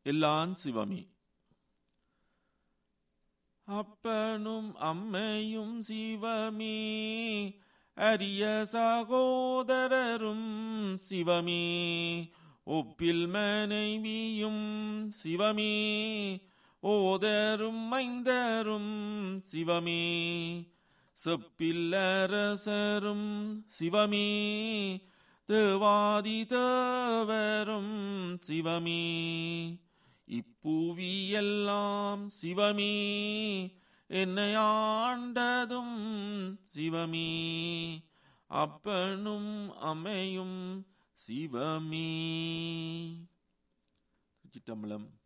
எல்லாம் சிவமே அப்பனும் அம்மையும் சிவமே அரிய சகோதரரும் சிவமே ஒப்பில் மனைவியும் சிவமே ஓதரும் மைந்தரும் சிவமே செப்பில் அரசரும் சிவமே தேவாதி தேவரும் சிவமே இப்புவியெல்லாம் சிவமே என்னை ஆண்டதும் சிவமே அப்பனும் அம்மையும் சிவமே சிற்றம்பலம்